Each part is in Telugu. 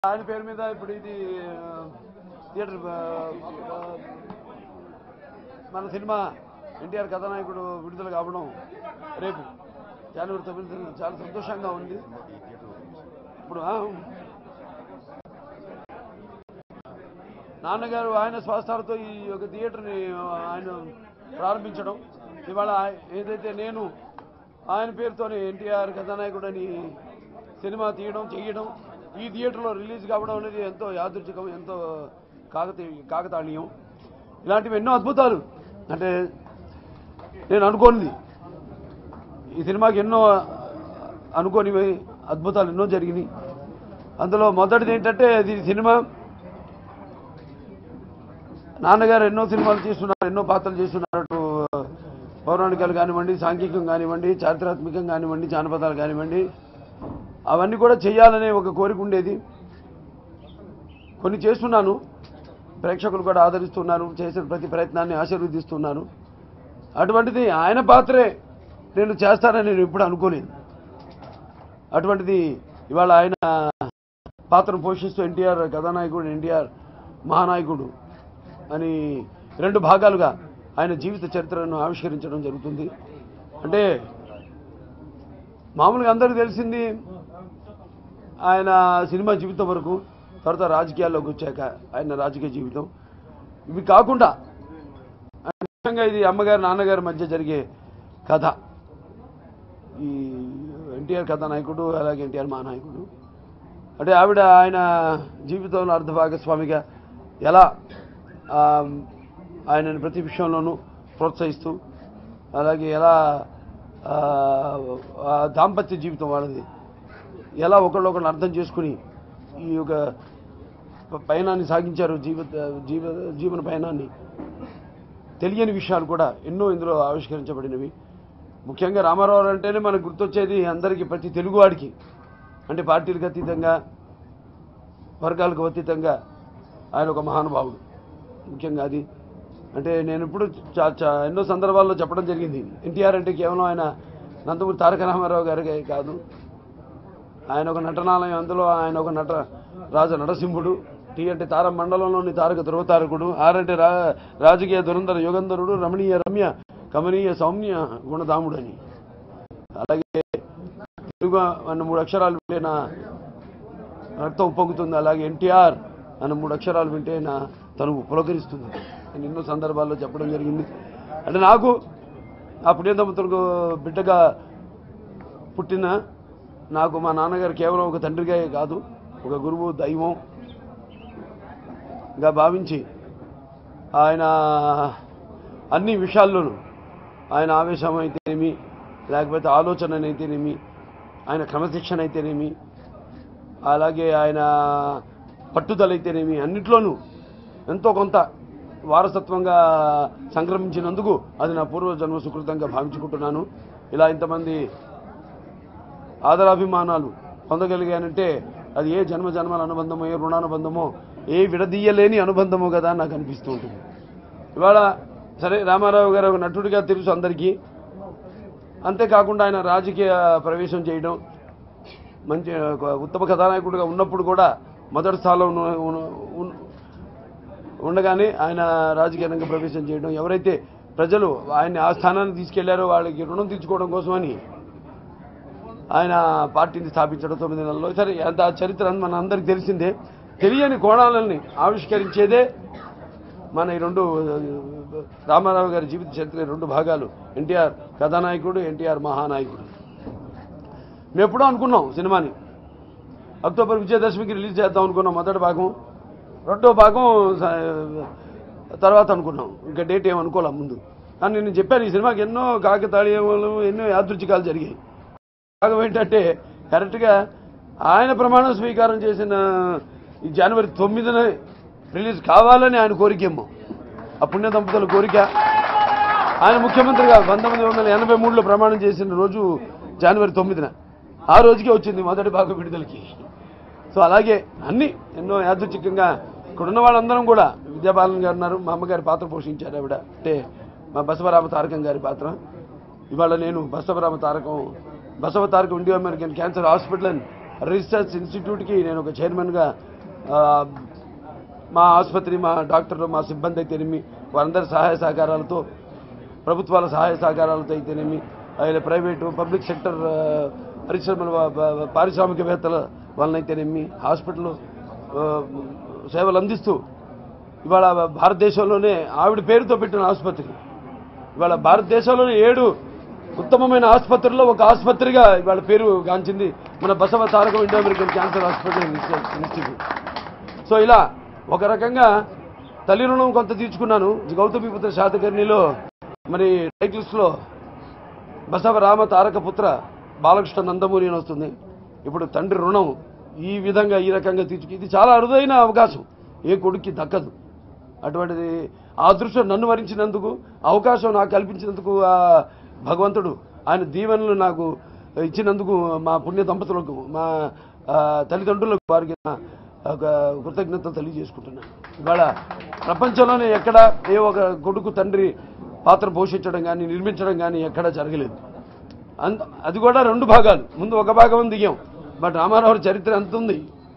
ఆయన పేరు మీద ఇప్పుడు ఇది ఆ, థియేటర్ ఆ, ఆ, మన సినిమా ఎన్టీఆర్ కథానాయకుడు విడుదల కావడం రేపు జనవరి తొమ్మిది చాలా సంతోషంగా ఉంది ఇప్పుడు ఆ, నాన్నగారు ఆయన స్వస్థాలతో ఈ యొక్క థియేటర్ని ఆయన ప్రారంభించడం ఇవాళ ఆయ- ఏదైతే నేను ఆయన పేరుతోనే ఎన్టీఆర్ కథానాయకుడు అని సినిమా తీయడం చేయడం ఈ థియేటర్లో రిలీజ్ కావడం అనేది ఎంతో యాదృచ్ఛికం ఎంతో కాకతీ కాకతాళీయం ఇలాంటివి ఎన్నో అద్భుతాలు అంటే నేను అనుకోనిది ఈ సినిమాకి ఎన్నో అనుకోనివి అద్భుతాలు ఎన్నో జరిగినాయి అందులో మొదటిది ఏంటంటే ఇది సినిమా నాన్నగారు ఎన్నో సినిమాలు చేస్తున్నారు ఎన్నో పాత్రలు చేస్తున్నారు అటు పౌరాణికాలు కానివ్వండి సాంఘికం కానివ్వండి చారిత్రాత్మకం కానివ్వండి జానపదాలు కానివ్వండి అవన్నీ కూడా చేయాలనే ఒక కోరిక ఉండేది కొన్ని చేస్తున్నాను ప్రేక్షకులు కూడా ఆదరిస్తున్నారు చేసిన ప్రతి ప్రయత్నాన్ని ఆశీర్వదిస్తున్నారు అటువంటిది ఆయన పాత్రే నేను చేస్తానని నేను ఎప్పుడు అనుకోలేదు అటువంటిది ఇవాళ ఆయన పాత్రను పోషిస్తూ ఎన్టీఆర్ కథానాయకుడు ఎన్టీఆర్ మహానాయకుడు అని రెండు భాగాలుగా ఆయన జీవిత చరిత్రను ఆవిష్కరించడం జరుగుతుంది అంటే మామూలుగా అందరికీ తెలిసింది ఆయన సినిమా జీవితం వరకు తర్వాత రాజకీయాల్లోకి వచ్చాక ఆయన రాజకీయ జీవితం ఇవి కాకుండా ముఖ్యంగా ఇది అమ్మగారు నాన్నగారి మధ్య జరిగే కథ ఈ ఎన్టీఆర్ కథానాయకుడు అలాగే ఎన్టీఆర్ మహానాయకుడు అంటే ఆవిడ ఆయన జీవితంలో అర్ధ భాగస్వామిగా ఎలా ఆ, ఆయనని ప్రతి విషయంలోనూ ప్రోత్సహిస్తూ అలాగే ఎలా ఆ, ఆ దాంపత్య జీవితం వాళ్ళది ఎలా ఒకళ్ళొకళ్ళు అర్థం చేసుకుని ఈ యొక్క పయనాన్ని సాగించారు జీవిత జీవ జీవన పయనాన్ని తెలియని విషయాలు కూడా ఎన్నో ఇందులో ఆవిష్కరించబడినవి ముఖ్యంగా రామారావు అంటేనే మనకు గుర్తొచ్చేది అందరికీ ప్రతి తెలుగువాడికి అంటే పార్టీలకు అతీతంగా వర్గాలకు అతీతంగా ఆయన ఒక మహానుభావుడు ముఖ్యంగా అది అంటే నేను ఇప్పుడు చా చా ఎన్నో సందర్భాల్లో చెప్పడం జరిగింది ఎన్టీఆర్ అంటే కేవలం ఆయన నందమూరి తారక రామారావు గారికి కాదు ఆయన ఒక నటనాలయం అందులో ఆయన ఒక నట రాజ నరసింహుడు టీ అంటే తార మండలంలోని తారక ధ్రువతారకుడు ఆర్ అంటే రా రాజకీయ దురంధర యుగంధరుడు రమణీయ రమ్య కమనీయ సౌమ్య గుణధాముడు అని అలాగే తెలుగు అన్న మూడు అక్షరాలు వింటే నా రక్తం ఉప్పొంగుతుంది అలాగే ఎన్టీఆర్ అన్న మూడు అక్షరాలు వింటే నా తను పులకరిస్తుంది అని ఎన్నో సందర్భాల్లో చెప్పడం జరిగింది అంటే నాకు ఆ పుణ్యదంపతులకు బిడ్డగా పుట్టిన నాకు మా నాన్నగారు కేవలం ఒక తండ్రిగా కాదు ఒక గురువు దైవం గా భావించి ఆయన అన్ని విషయాల్లోనూ ఆయన ఆవేశం అయితేనేమి లేకపోతే ఆలోచన అయితేనేమి ఆయన క్రమశిక్షణ అయితేనేమి అలాగే ఆయన పట్టుదల అయితేనేమి అన్నిట్లోనూ ఎంతో కొంత వారసత్వంగా సంక్రమించినందుకు అది నా పూర్వజన్మ సుకృతంగా భావించుకుంటున్నాను ఇలా ఇంతమంది ఆదరాభిమానాలు పొందగలిగానంటే అది ఏ జన్మ జన్మల అనుబంధమో ఏ రుణానుబంధమో ఏ విడదీయలేని అనుబంధమో కదా అని నాకు అనిపిస్తూ ఉంటుంది ఇవాళ సరే రామారావు గారు ఒక నటుడిగా తెలుసు అందరికీ అంతేకాకుండా ఆయన రాజకీయ ప్రవేశం చేయడం మంచి ఒక ఉత్తమ కథానాయకుడిగా ఉన్నప్పుడు కూడా మొదటి స్థానంలో ఉన్న- ఉన్న- ఉన్న- ఉండగానే ఆయన రాజకీయ రంగ ప్రవేశం చేయడం ఎవరైతే ప్రజలు ఆయన్ని ఆ స్థానానికి తీసుకెళ్లారో వాళ్ళకి రుణం తీర్చుకోవడం కోసమని ఆయన పార్టీని స్థాపించడం తొమ్మిది నెలల్లో సరే అంత ఆ చరిత్ర మన అందరికి తెలిసిందే తెలియని కోణాలని ఆవిష్కరించేదే మన ఈ రెండు రామారావు గారి జీవిత చరిత్ర ఈ రెండు భాగాలు ఎన్టీఆర్ కథానాయకుడు ఎన్టీఆర్ మహానాయకుడు మేము ఎప్పుడో అనుకున్నాం సినిమాని అక్టోబర్ విజయదశమికి రిలీజ్ చేద్దాం అనుకున్నాం మొదటి భాగం రెండో భాగం స- తర్వాత అనుకున్నాం ఇంకా డేట్ ఏం అనుకోలేం ముందు కానీ నేను చెప్పాను ఈ సినిమాకి ఎన్నో కాకతాళీయములు ఎన్నో యాదృచ్ఛికాలు జరిగాయి భాగం ఏంటంటే కరెక్ట్గా ఆయన ప్రమాణ స్వీకారం చేసిన ఈ జనవరి తొమ్మిదిన రిలీజ్ కావాలని ఆయన కోరికేమో ఆ పుణ్య దంపతుల కోరిక ఆయన ముఖ్యమంత్రిగా పంతొమ్మిది వందల ఎనభై మూడులో ప్రమాణం చేసిన రోజు జనవరి తొమ్మిదిన ఆ రోజుకే వచ్చింది మొదటి భాగం విడుదలకి సో అలాగే అన్ని ఎన్నో యాదృచ్ఛికంగా ఇక్కడ ఉన్న వాళ్ళందరం కూడా విద్యాబాలన్ గారు ఉన్నారు మా అమ్మగారి పాత్ర పోషించారు ఆవిడ అంటే మా బసవరామ తారకం గారి పాత్ర ఇవాళ నేను Basavarama Tarakam Basava Tarakam Indo American cancer hospital and research ఇన్స్టిట్యూట్కి నేను ఒక చైర్మన్గా ఆ, మా ఆసుపత్రి మా డాక్టర్లు మా సిబ్బంది అయితేనేమి వారందరి సహాయ సహకారాలతో ప్రభుత్వాల సహాయ సహకారాలతో అయితేనేమి ఆయన ప్రైవేటు పబ్లిక్ సెక్టర్ ఆ, పరిశ్రమల వా- వా- పారిశ్రామికవేత్తల వలనైతేనేమి హాస్పిటల్ ఆ, సేవలు అందిస్తూ ఇవాళ భారతదేశంలోనే ఆవిడ పేరుతో పెట్టిన ఆసుపత్రి ఇవాళ భారతదేశంలోనే ఏడు ఉత్తమమైన ఆసుపత్రుల్లో ఒక ఆసుపత్రిగా ఇవాళ పేరు గాంచింది మన Basava Tarakam Indo American cancer hospital institute so ఇలా ఒక రకంగా తల్లి రుణం కొంత తీర్చుకున్నాను గౌతమిపుత్ర శాతకర్ణిలో మరి టైటిల్స్లో బసవ రామ తారక పుత్ర బాలకృష్ణ నందమూరి అని వస్తుంది ఇప్పుడు తండ్రి రుణం ఈ విధంగా ఈ రకంగా తీర్చుకు ఇది చాలా అరుదైన అవకాశం ఏ కొడుక్కి దక్కదు అటువంటిది ఆ అదృష్టం నన్ను వరించినందుకు అవకాశం నాకు కల్పించినందుకు ఆ భగవంతుడు ఆయన దీవెనలు నాకు ఇచ్చినందుకు మా పుణ్య దంపతులకు మా ఆ, తల్లిదండ్రులకు వారికి నా ఒక కృతజ్ఞతలు తెలియజేసుకుంటున్నాను ఇవాళ ప్రపంచంలోనే ఎక్కడ ఏ ఒక కొడుకు తండ్రి పాత్ర పోషించడం కానీ నిర్మించడం కానీ ఎక్కడా జరగలేదు అంత అది కూడా రెండు భాగాలు ముందు ఒక భాగం దిగాం బట్ రామారావు చరిత్ర ఎంత ఉంది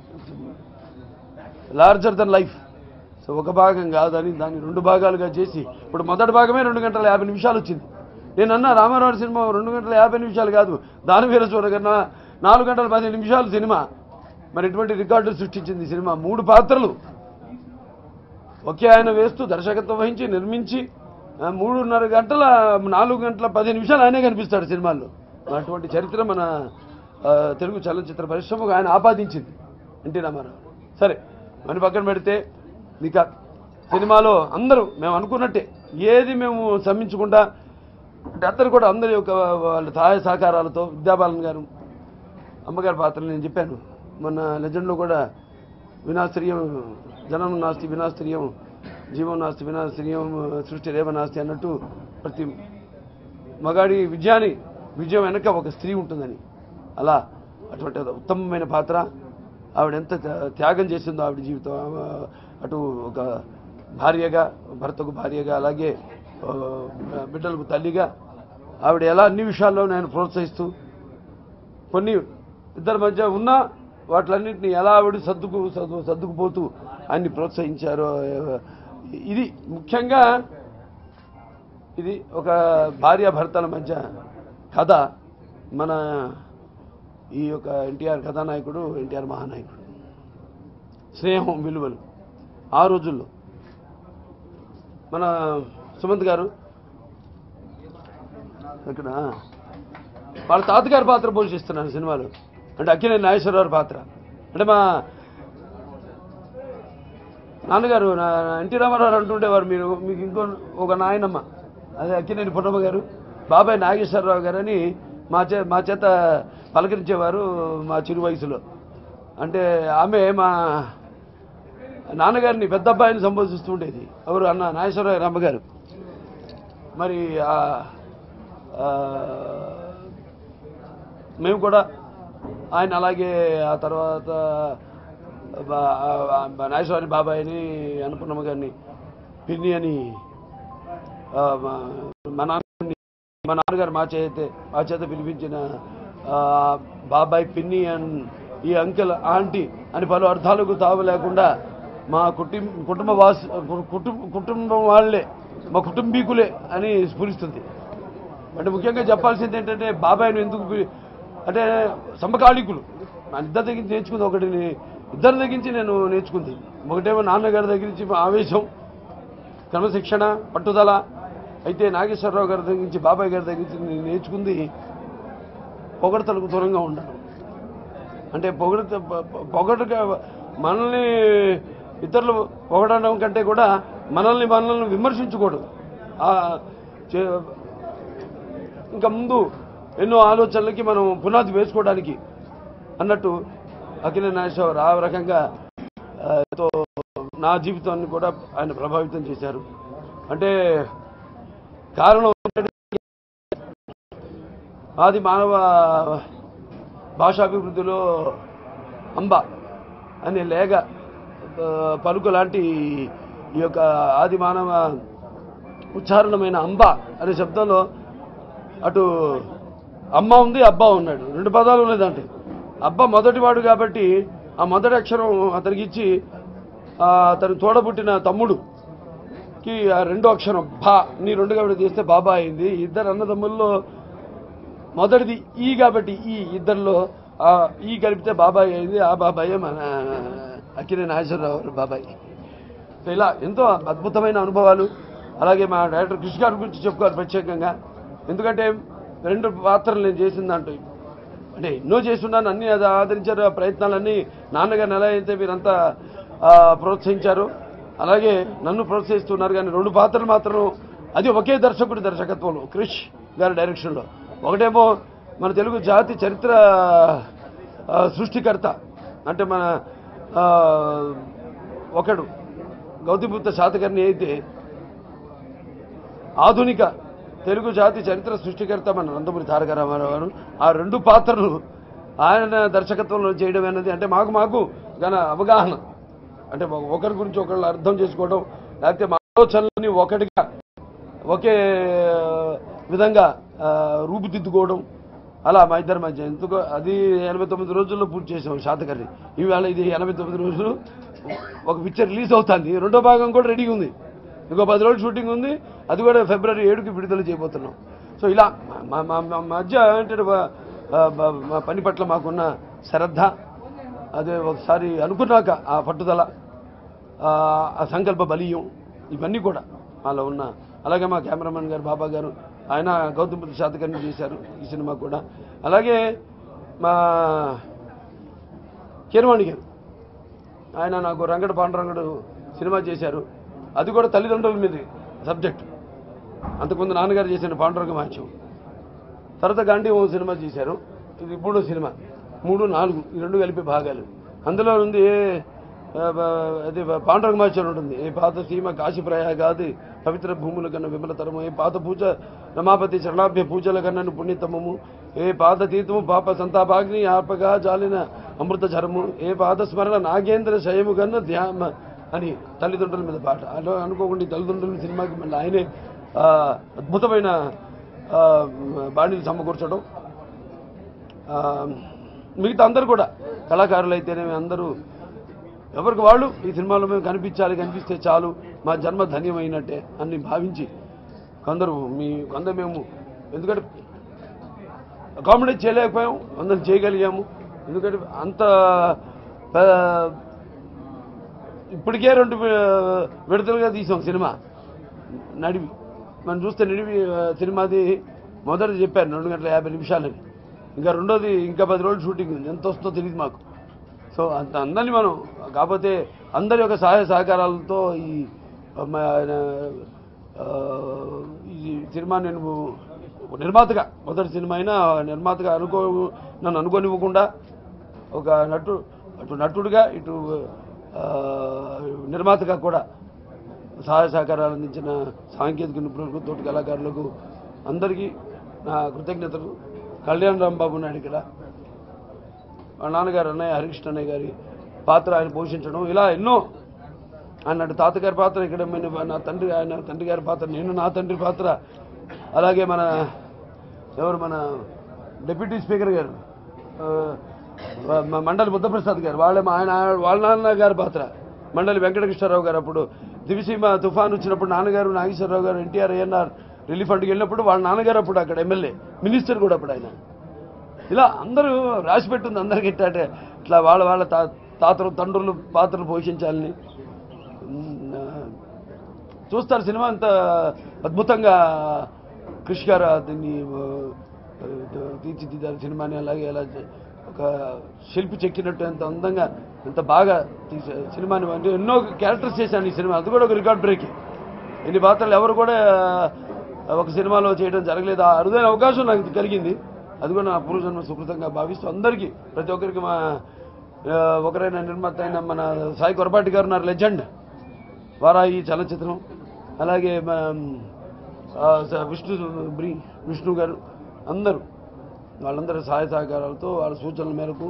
లార్జర్ దన్ లైఫ్ సో ఒక భాగం కాదని దాన్ని రెండు భాగాలుగా చేసి ఇప్పుడు మొదటి భాగమే రెండు గంటల యాభై నిమిషాలు వచ్చింది నేను అన్నా రామారావు సినిమా రెండు గంటల యాభై నిమిషాలు కాదు దాని వీర చూడగన్నా నాలుగు గంటల పది నిమిషాలు సినిమా మరి ఇటువంటి రికార్డులు సృష్టించింది ఈ సినిమా మూడు పాత్రలు ఒకే ఆయన వేస్తూ దర్శకత్వం వహించి నిర్మించి ఆ, మూడున్నర గంటల నాలుగు గంటల పది నిమిషాలు ఆయనే కనిపిస్తాడు సినిమాల్లో అటువంటి చరిత్ర మన ఆ, తెలుగు చలనచిత్ర పరిశ్రమకు ఆయన ఆపాదించింది ఎన్టీ రామారావు సరే మన పక్కన పెడితే ఇక సినిమాలో అందరూ మేము అనుకున్నట్టే ఏది మేము సమ్మించకుండా అంటే అందరు కూడా అందరి యొక్క వాళ్ళ సహాయ సహకారాలతో విద్యాబాలన్ గారు అమ్మగారి పాత్రలు నేను చెప్పాను మొన్న లెజెండ్లో కూడా వినాశ్రియం జనం నాస్తి వినాశ్రియం జీవం నాస్తి వినాశ్రియం సృష్టి రేవ నాస్తి అన్నట్టు ప్రతి మగాడి విజయాన్ని విజయం వెనక ఒక స్త్రీ ఉంటుందని అలా అటువంటి ఉత్తమమైన పాత్ర ఆవిడ ఎంత త్యా- త్యాగం చేసిందో ఆవిడ జీవితం ఆ, అటు ఒక భార్యగా భర్తకు భార్యగా అలాగే ఆ, బిడ్డలకు తల్లిగా ఆవిడ ఎలా అన్ని విషయాల్లో నేను ప్రోత్సహిస్తూ కొన్ని ఇద్దరి మధ్య ఉన్న వాటిలన్నింటినీ ఎలా ఆవిడ సర్దుకు సర్దు సర్దుకుపోతూ ఆయన్ని ప్రోత్సహించారో ఇది ముఖ్యంగా ఇది ఒక భార్యాభర్తల మధ్య కథ మన ఈ యొక్క ఎన్టీఆర్ కథానాయకుడు ఎన్టీఆర్ మహానాయకుడు స్నేహం విలువలు ఆ రోజుల్లో మన సుమంత్ గారు ఇక్కడ వాళ్ళ తాతగారి పాత్ర పోషిస్తున్నాను సినిమాలో అంటే అక్కినేని నాగేశ్వరరావు పాత్ర అంటే మా నాన్నగారు నా ఎన్టీ రామారావు అంటుండేవారు మీరు మీకు ఇంకో ఒక నాయనమ్మ అదే అక్కినేని పున్నమ్మ గారు బాబాయ్ నాగేశ్వరరావు గారు అని మా చే మా చేత పలకరించేవారు మా చిరు వయసులో అంటే ఆమె మా నాన్నగారిని పెద్ద అబ్బాయిని సంబోధిస్తూ ఉండేది ఎవరు అన్న నాగేశ్వరరావు అమ్మగారు మరి ఆ- ఆ, మేము కూడా ఆయన అలాగే ఆ తర్వాత బా- ఆ- ఆ నాగేశ్వరి బాబాయిని అన్నపూర్ణమ్మ గారిని పిన్ని అని ఆ, మా- మా నాన్న మా నాన్నగారు మా చేత మా చేత పిలిపించిన ఆ, బాబాయ్ పిన్ని అండ్ ఈ అంకెల్ ఆంటీ అని పలు అర్థాలకు తావు లేకుండా మా కుటుంబ కుటుంబ వాసి కుటుంబ కుటుంబం వాళ్ళే మా కుటుంబీకులే అని స్ఫురిస్తుంది అంటే ముఖ్యంగా చెప్పాల్సింది ఏంటంటే బాబాయ్ను ఎందుకు పి- అంటే సమకాలీకులు నా ఇద్దరి దగ్గర నుంచి నేర్చుకుంది ఒకటి నే- ఇద్దరి దగ్గర నుంచి నేను నేర్చుకుంది ఒకటేమో నాన్నగారి దగ్గర నుంచి ఆవేశం క్రమశిక్షణ పట్టుదల అయితే నాగేశ్వరరావు గారి దగ్గర నుంచి బాబాయ్ గారి దగ్గర నుంచి నేను నేర్చుకుంది పొగడతలకు దూరంగా ఉండడం అంటే పొగడత పొగడక మనల్ని ఇతరులు పొగడడం కంటే కూడా మనల్ని మనల్ని విమర్శించుకోవడం ఆ, చే- ఇంకా ముందు ఎన్నో ఆలోచనలకి మనం పునాది వేసుకోవడానికి అన్నట్టు అఖిల నాగేశ్వర ఆ రకంగా ఆ, ఎంతో నా జీవితాన్ని కూడా ఆయన ప్రభావితం చేశారు అంటే కారణం ఏంటంటే ఆది మానవ భాషాభివృద్ధిలో అంబ అనే లేగ ఆ, పలుకు లాంటి ఈ యొక్క ఆది మానవ ఉచ్చారణమైన అంబ అనే శబ్దంలో అటు అమ్మ ఉంది అబ్బా ఉన్నాడు రెండు పదాలు ఉన్నాయి దాంట్లో అబ్బ మొదటివాడు కాబట్టి ఆ మొదటి అక్షరం అతనికి ఇచ్చి ఆ, అతను తోడబుట్టిన తమ్ముడు కి ఆ రెండో అక్షరం భా నీ రెండు కాబట్టి తీస్తే బాబా అయింది ఇద్దరు అన్నదమ్ముల్లో మొదటిది ఈ కాబట్టి ఈ ఇద్దరిలో ఆ ఈ కలిపితే బాబాయ్ అయింది ఆ బాబాయే మన అక్కినే నాగేశ్వరరావు గారు బాబాయ్ సో ఇలా ఎంతో అద్భుతమైన అనుభవాలు అలాగే మా డైరెక్టర్ కృష్ణ గారి గురించి చెప్పుకోవాలి ప్రత్యేకంగా ఎందుకంటే రెండు పాత్రలు నేను చేసిన దాంట్లో అంటే ఎన్నో చేస్తున్నాను అన్ని అది ఆదరించారు ఆ ప్రయత్నాలన్నీ నాన్నగారిని ఎలా అయితే మీరంతా ఆ, ప్రోత్సహించారు అలాగే నన్ను ప్రోత్సహిస్తున్నారు కానీ రెండు పాత్రలు మాత్రం అది ఒకే దర్శకుడి దర్శకత్వంలో క్రిష్ గారి డైరెక్షన్లో ఒకటేమో మన తెలుగు జాతి చరిత్ర ఆ, సృష్టికర్త అంటే మన ఆ, ఒకడు గౌతమిబుద్ధ శాతకర్ణి అయితే ఆధునిక తెలుగు జాతి చరిత్ర సృష్టికర్త మన నందమూరి తారక రామారావు గారు ఆ రెండు పాత్రలు ఆయన దర్శకత్వంలో చేయడం అనేది అంటే మాకు మాకు గన అవగాహన అంటే ఒక- ఒకరి గురించి ఒకళ్ళు అర్థం చేసుకోవడం లేకపోతే మా ఆలోచనలని ఒకటిగా ఒకే విధంగా ఆ, రూపుదిద్దుకోవడం అలా మా ఇద్దరి మధ్య ఎందుకో అది ఎనభై తొమ్మిది రోజుల్లో పూర్తి చేసాం శాతకర్ణి ఈవేళ ఇది ఎనభై తొమ్మిది రోజులు ఒక పిక్చర్ రిలీజ్ అవుతుంది రెండో భాగం కూడా రెడీగా ఉంది ఇంకో పది రోజులు షూటింగ్ ఉంది అది కూడా ఫిబ్రవరి ఏడుకి విడుదల చేయబోతున్నాం సో ఇలా మా మా మా మధ్య ఏంటంటే మా- మా- మా పని పట్ల మాకున్న శ్రద్ధ అదే ఒకసారి అనుకున్నాక ఆ పట్టుదల ఆ ఆ సంకల్ప బలీయం ఇవన్నీ కూడా మాలో ఉన్న అలాగే మా కెమెరామెన్ గారు బాబా గారు ఆయన గౌతమ్ బుద్ధ శాతకర్ణి చేశారు ఈ సినిమా కూడా అలాగే మా కీరవాణి గారు ఆయన నాకు రంగడ పాండురంగడు సినిమా చేశారు అది కూడా తల్లిదండ్రుల మీద సబ్జెక్ట్ అంతకుముందు నాన్నగారు చేసిన పాండురంగ మహత్యం తర్వాత గాంధీ ఓ సినిమా చేశారు ఇది మూడో సినిమా మూడు నాలుగు ఈ రెండు కలిపి భాగాలు అందులో ఉంది ఏ ఆ, బ- అది బ- పాండురంగ మహత్యం ఉంటుంది ఏ పాత సీమ కాశీ ప్రయాగాది పవిత్ర భూముల కన్నా విమలతరము ఏ పాత పూజ రమాపతి శరణాభ్య పూజల కన్నా పుణ్యతమము ఏ పాత తీర్థము పాప సంతాపాగ్ని ఆపగా జాలిన అమృత జరము ఏ పాత స్మరణ నాగేంద్ర శయము కన్నా ధ్యాన అని తల్లిదండ్రుల మీద పాట అలా అనుకోకుండా ఈ తల్లిదండ్రుల సినిమాకి మళ్ళీ ఆయనే ఆ, అద్భుతమైన ఆ, బాణీలు సమకూర్చడం ఆ, మిగతా అందరూ కూడా కళాకారులు అయితేనేమి అందరూ ఎవరికి వాళ్ళు ఈ సినిమాలో మేము కనిపించాలి కనిపిస్తే చాలు మా జన్మ ధన్యమైనట్టే అని భావించి కొందరు మీ కొందరు మేము ఎందుకంటే అకామిడేట్ చేయలేకపోయాం అందరం చేయగలిగాము ఎందుకంటే అంత ప- ఇప్పటికే రెండు వి- విడతలుగా తీసాం సినిమా నడివి మనం చూస్తే నడివి ఆ, సినిమాది మొదటి చెప్పాను రెండు గంటల యాభై నిమిషాలని ఇంకా రెండోది ఇంకా పది రోజులు షూటింగ్ ఉంది ఎంత వస్తుందో తెలియదు మాకు సో అంత అందరినీ మనం కాకపోతే అందరి యొక్క సహాయ సహకారాలతో ఈ మ- ఆ, ఈ సినిమా నేను ఒక నిర్మాతగా మొదటి సినిమా అయినా నిర్మాతగా అనుకో నన్ను అనుకోనివ్వకుండా ఒక నటు అటు నటుడిగా ఇటు ఆ, నిర్మాతగా కూడా సహాయ సహకారాలు అందించిన సాంకేతిక నిపుణులకు తోటి కళాకారులకు అందరికీ నా కృతజ్ఞతలు కళ్యాణ్ రాంబాబు నాయుడు ఇక్కడ మా నాన్నగారు అన్నయ్య హరికృష్ణ అన్నయ్య గారి పాత్ర ఆయన పోషించడం ఇలా ఎన్నో అన్నట్టు తాతగారి పాత్ర ఇక్కడ మన- నా తండ్రి ఆయన తండ్రి గారి పాత్ర నేను నా తండ్రి పాత్ర అలాగే మన ఎవరు మన డిప్యూటీ స్పీకర్ గారు ఆ, మ- మండలి బుద్ధప్రసాద్ గారు వాళ్ళ మా ఆయన వాళ్ళ నాన్న గారి పాత్ర మండలి వెంకటకృష్ణారావు గారు అప్పుడు దివిసీమ తుఫాన్ వచ్చినప్పుడు నాన్నగారు నాగేశ్వరరావు గారు ఎన్టీఆర్ ఏఎన్ఆర్ రిలీఫ్ ఫండ్కి వెళ్ళినప్పుడు వాళ్ళ నాన్నగారు అప్పుడు అక్కడ ఎమ్మెల్యే మినిస్టర్ కూడా అప్పుడు ఆయన ఇలా అందరూ రాసి పెట్టింది అందరికి ఇట్టే ఇట్లా వాళ్ళ వాళ్ళ తా తాతలు తండ్రులు పాత్రలు పోషించాలని ఉమ్, ఆ, చూస్తారు సినిమా అంత అద్భుతంగా కృషి గారు దీన్ని ఆ, తీర్చిదిద్దారు సినిమాని అలాగే అలా చే- ఒక శిల్పి చెక్కినట్టు ఎంత అందంగా ఎంత బాగా తీసే సినిమాని అంటే ఎన్నో క్యారెక్టర్స్ చేశాను ఈ సినిమా అది కూడా ఒక రికార్డ్ బ్రేక్ ఎన్ని పాత్రలు ఎవరు కూడా ఆ, ఒక సినిమాలో చేయడం జరగలేదు ఆ అరుదైన అవకాశం నాకు కలిగింది అది కూడా నా పూర్వజన్మ సుకృతంగా భావిస్తూ అందరికీ ప్రతి ఒక్కరికి మా ఆ, ఒకరైన నిర్మాత అయిన మన సాయి కొరపాటి గారు ఉన్నారు లెజెండ్ వారాయి చలచిత్రం అలాగే మన ఆ, స- విష్ణు బ్రి విష్ణు గారు అందరూ వాళ్ళందరి సహాయ సహకారాలతో వాళ్ళ సూచనల మేరకు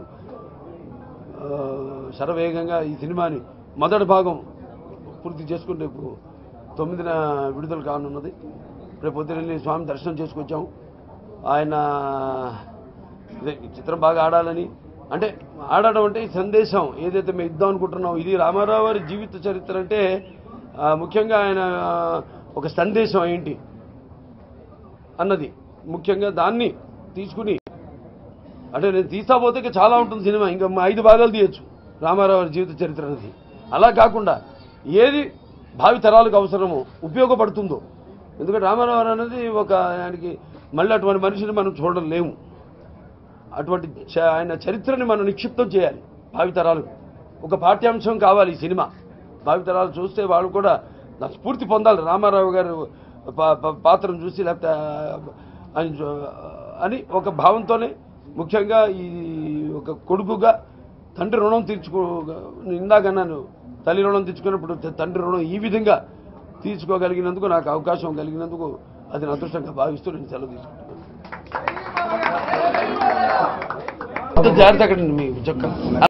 ఆ, శరవేగంగా ఈ సినిమాని మొదటి భాగం పూర్తి చేసుకుని రేపు తొమ్మిదిన విడుదల కానున్నది రేపు పొద్దున వెళ్ళి స్వామి దర్శనం చేసుకొచ్చాము ఆయన ఇదే ఈ చిత్రం బాగా ఆడాలని అంటే ఆడడం అంటే ఈ సందేశం ఏదైతే మేము ఇద్దాం అనుకుంటున్నాం ఇది రామారావు గారి జీవిత చరిత్ర అంటే ఆ, ముఖ్యంగా ఆయన ఆ, ఒక సందేశం ఏంటి అన్నది ముఖ్యంగా దాన్ని తీసుకుని అంటే నేను తీస్తా పోతే ఇంకా చాలా ఉంటుంది సినిమా ఇంకా మా ఐదు భాగాలు తీయచ్చు రామారావు గారి జీవిత చరిత్ర అనేది అలా కాకుండా ఏది భావి తరాలకు అవసరమో ఉపయోగపడుతుందో ఎందుకంటే రామారావు గారు అనేది ఒక ఆయనకి మళ్ళీ అటువంటి మనిషిని మనం చూడడం లేము అటువంటి చ- ఆయన చరిత్రని మనం నిక్షిప్తం చేయాలి భావితరాలకు ఒక పాఠ్యాంశం కావాలి ఈ సినిమా భావితరాలు చూస్తే వాళ్ళు కూడా నా స్ఫూర్తి పొందాలి రామారావు గారు పా- పా- పాత్రను చూసి లేకపోతే ఆయన చూ- అని ఒక భావంతోనే ముఖ్యంగా ఈ ఒక కొడుకుగా తండ్రి రుణం తీర్చుకో ఇందాక నన్ను తల్లి రుణం తీర్చుకున్నప్పుడు త- తండ్రి రుణం ఈ విధంగా తీర్చుకోగలిగినందుకు నాకు అవకాశం కలిగినందుకు అది నా అదృష్టంగా భావిస్తూ నేను సెలవు తీసుకుంటున్నాను జాగ్రత్త అక్కడ మీ చొక్క